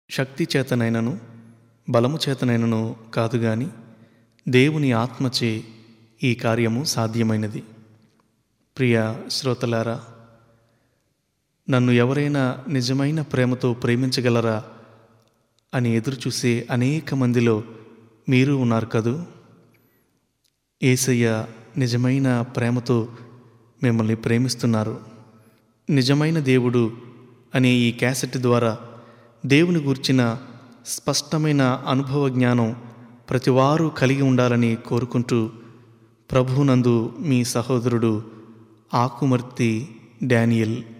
శక్తి చేతనైనను బలము చేతనైనను కాదు గాని దేవుని ఆత్మచే ఈ కార్యము సాధ్యమైనది ప్రియ శ్రోతలారా నన్ను ఎవరైనా నిజమైన ప్రేమతో ప్రేమించగలరా అని ఎదురుచూసే అనేక మందిలో మీరు ఉన్నారు కదూ ఏసయ్య నిజమైన ప్రేమతో మిమ్మల్ని ప్రేమిస్తున్నారు నిజమైన దేవుడు అనే ఈ క్యాసెట్ ద్వారా దేవుని గూర్చిన స్పష్టమైన అనుభవ జ్ఞానం ప్రతివారు కలిగి ఉండాలని కోరుకుంటూ ప్రభువునందు మీ సహోదరుడు ఆకుమర్తి డానియల్